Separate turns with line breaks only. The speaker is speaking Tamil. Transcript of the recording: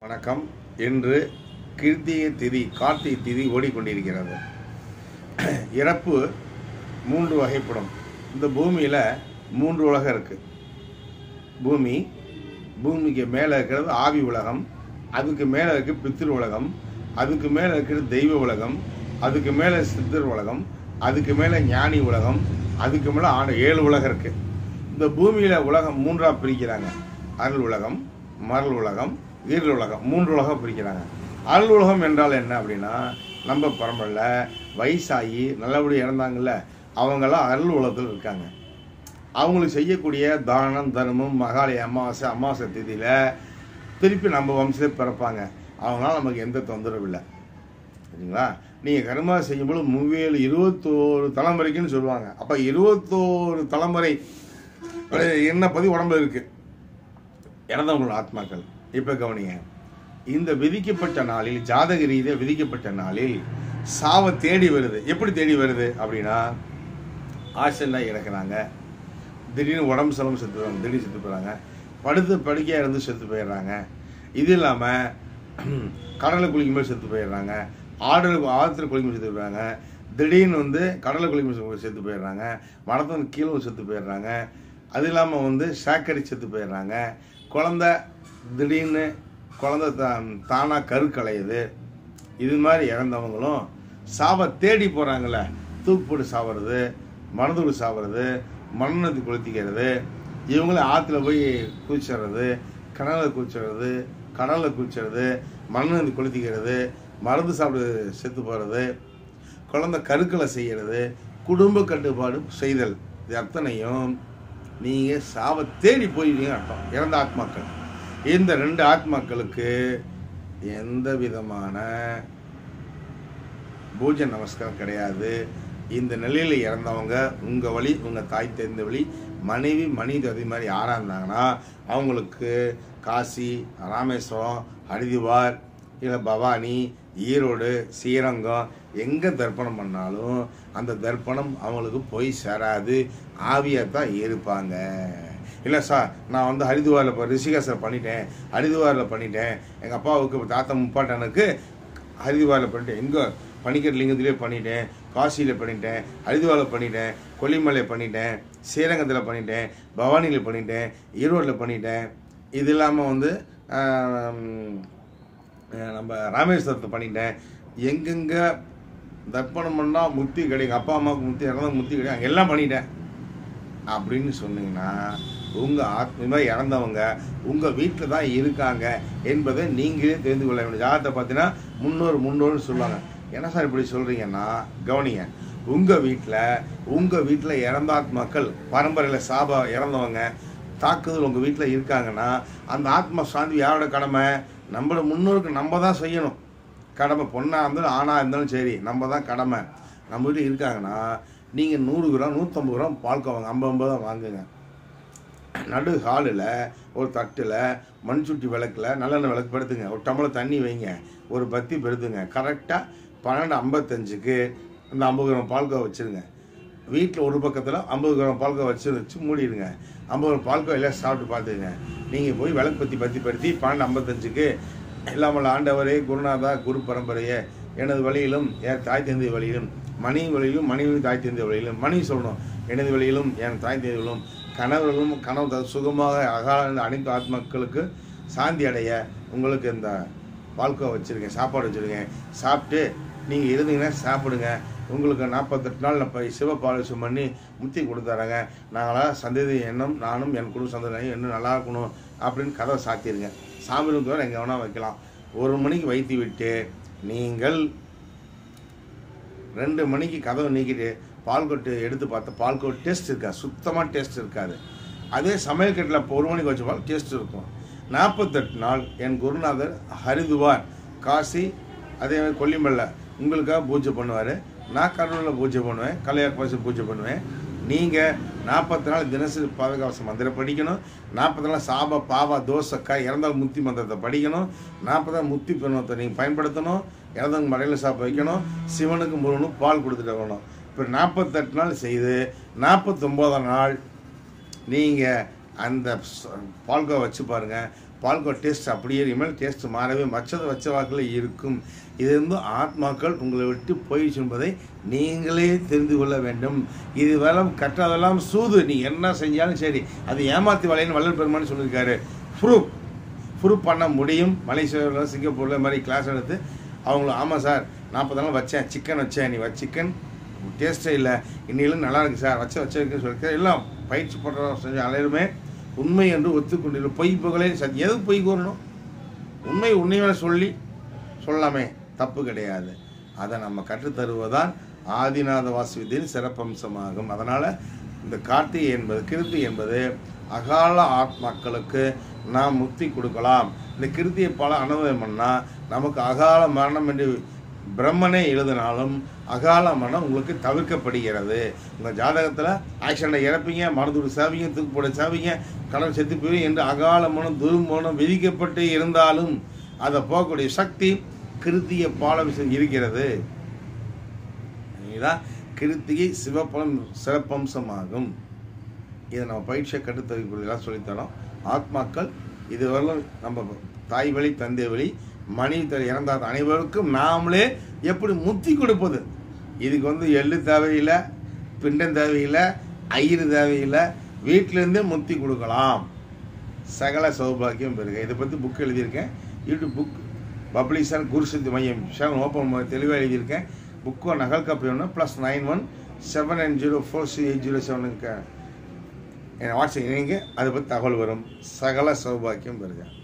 வணக்கம் இன்று கிருத்திகை திதி கார்த்திகை திதி ஓடிக்கொண்டிருக்கிறது இறப்பு மூன்று வகைப்படும் இந்த பூமியில் மூன்று உலகம் இருக்கு பூமி பூமிக்கு மேலே இருக்கிறது ஆவி உலகம் அதுக்கு மேலே இருக்கு பித்திரு உலகம் அதுக்கு மேலே இருக்கிறது தெய்வ உலகம் அதுக்கு மேலே சித்தர் உலகம் அதுக்கு மேலே ஞானி உலகம் அதுக்கு மேலே ஆண்டு ஏழு உலகம் இருக்கு இந்த பூமியில் உலகம் மூன்றாக பிரிக்கிறாங்க அருள் உலகம் மரல் உலகம் ஈரல் உலகம் மூன்று உலகம் பிரிக்கிறாங்க அருள் உலகம் என்றால் என்ன அப்படின்னா நம்ம பரம்பரையில் வயசாகி நல்லபடியாக இறந்தாங்கல்ல அவங்கெல்லாம் அருள் உலகத்தில் இருக்காங்க அவங்களுக்கு செய்யக்கூடிய தானம் தர்மம் மகாலய அமாவாசை அமாவாசை திதியில் திருப்பி நம்ம வம்சத்தை பிறப்பாங்க அவங்களால நமக்கு எந்த தொந்தரவும் இல்லை சரிங்களா நீங்கள் கர்மா செய்யும்போது மூவேழு இருபத்தோரு தலைமுறைக்குன்னு சொல்லுவாங்க அப்போ இருபத்தோரு தலைமுறை என்ன பதி உடம்புல இருக்கு இறந்தவங்களோட ஆத்மாக்கள் இப்போ கவனிங்க இந்த விதிக்கப்பட்ட நாளில் ஜாதக ரீதியாக விதிக்கப்பட்ட நாளில் சாவை தேடி வருது எப்படி தேடி வருது அப்படின்னா ஆக்சிடென்டாக இறக்குறாங்க திடீர்னு உடம்பு செலவு செத்து போயிடுறாங்க திடீர்னு செத்து போயிடுறாங்க படுத்து படுக்கையாக இருந்து செத்து போயிடுறாங்க இது இல்லாமல் கடலை குளிக்கும்போது செத்து போயிடுறாங்க ஆடலுக்கு ஆற்றுல குளிக்கும்போது செத்து போயிடுறாங்க திடீர்னு வந்து கடலை குளிக்கும்போது செத்து போயிடுறாங்க மரத்தின் கீழே செத்து போயிடுறாங்க அது இல்லாமல் வந்து சாக்கடி செத்து போயிடுறாங்க குழந்த திடீர்னு குழந்த தானாக கருக்கலையுது இது மாதிரி இறந்தவங்களும் சாவை தேடி போகிறாங்கள தூக்கு போட்டு சாப்பிட்றது மருந்துக்கு சாப்பிட்றது மண்ணத்து கொளுத்திக்கிறது இவங்களும் ஆற்றுல போய் குளிச்சிடுறது கிணறுல குளிச்சிடுறது கடலில் குளிச்சிடுறது மண்ணு கொளுத்திக்கிறது மருந்து சாப்பிடு செத்து போகிறது குழந்தை கருக்களை செய்கிறது குடும்ப கட்டுப்பாடு செய்தல் இது அத்தனையும் நீங்கள் சாவை தேடி போயிருவீங்க அர்த்தம் இறந்த ஆத்மாக்கள் இந்த ரெண்டு ஆத்மாக்களுக்கு எந்த விதமான பூஜை நமஸ்காரம் கிடையாது இந்த நிலையில் இறந்தவங்க உங்கள் வழி உங்கள் தாய் தெரிந்த வழி மனைவி மனித அதே மாதிரி யாராக இருந்தாங்கன்னா அவங்களுக்கு காசி ராமேஸ்வரம் ஹரிதிவார் இல்லை பவானி ஈரோடு ஸ்ரீரங்கம் எங்கே தர்ப்பணம் பண்ணாலும் அந்த தர்ப்பணம் அவங்களுக்கு போய் சேராது ஆவியாக தான் இருப்பாங்க இல்லை சார் நான் வந்து ஹரிதுவாரில் இப்போ ரிஷிகாசில் பண்ணிட்டேன் ஹரிதுவாரில் பண்ணிட்டேன் எங்கள் அப்பாவுக்கு தாத்தா முப்பாட்டனுக்கு ஹரிதுவாரில் பண்ணிட்டேன் எங்கே பனிக்கட் லிங்கத்திலே பண்ணிட்டேன் காசியில் பண்ணிட்டேன் ஹரிதுவாரில் பண்ணிட்டேன் கொல்லிமலை பண்ணிட்டேன் ஸ்ரீரங்கத்தில் பண்ணிட்டேன் பவானியில் பண்ணிட்டேன் ஈரோட்டில் பண்ணிட்டேன் இது இல்லாமல் வந்து நம்ம ராமேஸ்வரத்தை பண்ணிட்டேன் எங்கெங்கே தர்ப்பணம் பண்ணால் முத்தி கிடைக்கும் அப்பா அம்மாவுக்கு முத்தி இறந்தா முத்தி கிடைக்கும் அங்கே எல்லாம் பண்ணிட்டேன் அப்படின்னு சொன்னீங்கன்னா உங்கள் ஆத்மா இறந்தவங்க உங்கள் வீட்டில் தான் இருக்காங்க என்பதை நீங்களே தெரிந்து கொள்ள வேண்டும் ஜாதகத்தை பார்த்தீங்கன்னா முன்னோர் முன்னோர்னு சொல்லுவாங்க என்ன சார் இப்படி சொல்கிறீங்கன்னா கவனிங்க உங்கள் வீட்டில் உங்கள் வீட்டில் இறந்த ஆத்மாக்கள் பரம்பரையில் சாபா இறந்தவங்க தாக்குதல் உங்கள் வீட்டில் இருக்காங்கன்னா அந்த ஆத்மா சாந்தி யாரோட கடமை நம்மளோட முன்னோருக்கு நம்ம தான் செய்யணும் கடமை பொண்ணாக இருந்தாலும் ஆணாக இருந்தாலும் சரி நம்ம தான் கடமை நம்ம வீட்டில் இருக்காங்கன்னா நீங்கள் நூறு கிராம் நூற்றம்பது கிராம் பால் வாங்க ஐம்பது ஐம்பது தான் வாங்குங்க நடு ஹாலில் ஒரு தட்டில் மண் சுட்டி விளக்கில் நல்லெண்ணெய் விளக்கு படுத்துங்க ஒரு டம்ளர் தண்ணி வைங்க ஒரு பத்தி பெடுத்துங்க கரெக்டாக பன்னெண்டு ஐம்பத்தஞ்சுக்கு அந்த ஐம்பது கிராம் பால்கோவா வச்சுருங்க வீட்டில் ஒரு பக்கத்தில் ஐம்பது கிராம் பால்கோவா வச்சு வச்சு மூடிடுங்க ஐம்பது கிராம் பால்கோவா எல்லாம் சாப்பிட்டு பார்த்துங்க நீங்கள் போய் விளக்கு பற்றி பற்றி படுத்தி பன்னெண்டு ஐம்பத்தஞ்சுக்கு இல்லாமல் ஆண்டவரே குருநாதா குரு பரம்பரையே எனது வழியிலும் என் தாய் தந்தை வழியிலும் மணி வழியிலும் மனைவி தாய் தந்தை வழியிலும் மணி சொல்லணும் எனது வழியிலும் என் தாய் தந்தைகளும் கணவர்களும் கனவு சுகமாக அகால அனைத்து ஆத்மாக்களுக்கு சாந்தி அடைய உங்களுக்கு இந்த பால்கோ வச்சுருக்கேன் சாப்பாடு வச்சுருக்கேன் சாப்பிட்டு நீங்கள் இருந்தீங்கன்னா சாப்பிடுங்க உங்களுக்கு நாற்பத்தெட்டு நாள் இப்போ சிவபாலசம் பண்ணி முத்தி கொடுத்தாராங்க நாங்களாம் சந்ததி எண்ணம் நானும் என் குடும்ப சந்ததி இன்னும் நல்லா இருக்கணும் அப்படின்னு கதவை சாத்திடுங்க சாமி ரூம் எங்கே வேணால் வைக்கலாம் ஒரு மணிக்கு வைத்து விட்டு நீங்கள் ரெண்டு மணிக்கு கதவை நீக்கிட்டு பால்கொட்டு எடுத்து பார்த்தா பால்கோட் டேஸ்ட் இருக்காது சுத்தமாக டேஸ்ட் இருக்காது அதே சமையல் கட்டில் இப்போ ஒரு மணிக்கு வச்ச பால் டேஸ்ட் இருக்கும் நாற்பத்தெட்டு நாள் என் குருநாதர் ஹரிதுவார் காசி அதே மாதிரி கொல்லிமல்ல உங்களுக்காக பூஜை பண்ணுவார் நான் கடவுளில் பூஜை பண்ணுவேன் கலையார் பூஜை பண்ணுவேன் நீங்கள் நாற்பத்தி நாள் தினசரி பாதுகாவசம் மந்திரம் படிக்கணும் நாற்பத்தி நாள் சாப பாவா தோசக்கா இறந்தால் முத்தி மந்திரத்தை படிக்கணும் நாற்பது நாள் முத்தி பெருமத்தை நீங்கள் பயன்படுத்தணும் இறந்தவங்க மடையில் சாப்பிட வைக்கணும் சிவனுக்கு முருகனும் பால் கொடுத்துட்டு வரணும் இப்போ நாற்பத்தெட்டு நாள் செய்து நாற்பத்தொம்போதாம் நாள் நீங்கள் அந்த பால்கோவா வச்சு பாருங்கள் பால்கோ டேஸ்ட் அப்படியே இனிமேல் டேஸ்ட் மாறவே மச்சது வச்ச வாக்கில் இருக்கும் இது வந்து ஆத்மாக்கள் உங்களை விட்டு போயிடுச்சு என்பதை நீங்களே தெரிந்து கொள்ள வேண்டும் இது வேலம் கற்றதெல்லாம் சூது நீ என்ன செஞ்சாலும் சரி அது ஏமாத்தி வலைன்னு வள்ளல் பெருமான்னு சொல்லியிருக்காரு ப்ரூஃப் ப்ரூஃப் பண்ண முடியும் மலேசியாவில் சிங்கப்பூரில் மாதிரி கிளாஸ் எடுத்து அவங்களும் ஆமாம் சார் நாற்பது நாள் வச்சேன் சிக்கன் வச்சேன் நீ வச்ச சிக்கன் டேஸ்ட்டே இல்லை இன்னிலும் நல்லா இருக்கு சார் வச்ச வச்சிருக்குன்னு சொல்லிட்டு எல்லாம் பயிற்சி பண்ணுற செஞ்ச அனைவருமே உண்மை என்று ஒத்துக்கொண்டிரு பொய் புகழே சத் எதுக்கு பொய் கூறணும் உண்மை உண்மையான சொல்லி சொல்லலாமே தப்பு கிடையாது அதை நம்ம கற்றுத்தருவதுதான் ஆதிநாத வாசுவித்தின் சிறப்பம்சமாகும் அதனால் இந்த கார்த்திகை என்பது கிருத்தி என்பது அகால ஆத்மாக்களுக்கு நாம் முக்தி கொடுக்கலாம் இந்த கிருத்தியை பல அனுபவம் பண்ணால் நமக்கு அகால மரணம் என்று பிரம்மனே எழுதினாலும் அகால மரணம் உங்களுக்கு தவிர்க்கப்படுகிறது உங்கள் ஜாதகத்தில் ஆக்சிடென்ட் இறப்பீங்க மனதுடு சாவிங்க தூக்கு போட சாவிங்க கடன் செத்து போய் என்று அகால மனம் துருமணம் விதிக்கப்பட்டு இருந்தாலும் அதை போகக்கூடிய சக்தி கிருத்திய பாலம் இருக்கிறது இதுதான் கிருத்திகை சிவப்பலம் சிறப்பம்சமாகும் இதை நம்ம பயிற்சியை கட்டுத்தறிக்குள்ளெல்லாம் சொல்லித்தரோம் ஆத்மாக்கள் இதுவரையிலும் நம்ம தாய் வழி தந்தை வழி மனைவி தலை இறந்தாத அனைவருக்கும் நாமளே எப்படி முத்தி கொடுப்பது இதுக்கு வந்து எள்ளு தேவையில்லை பிண்டம் தேவையில்லை ஐயரு தேவையில்லை வீட்டிலேருந்தே முத்தி கொடுக்கலாம் சகல சௌபாகியம் பெருக இதை பற்றி புக் எழுதியிருக்கேன் யூடியூப் புக் பப்ளிஷன் குருசக்தி மையம் சேனல் ஓப்பன் தெளிவாக எழுதியிருக்கேன் புக்கோ நகல் காப்பி ஒன்று plus nine one seven nine zero four சி எயிட் ஜீரோ செவனுக்கு என் வாட்ஸ்அப் இணைங்க அதை பற்றி தகவல் வரும் சகல சௌபாக்கியம் பெறுக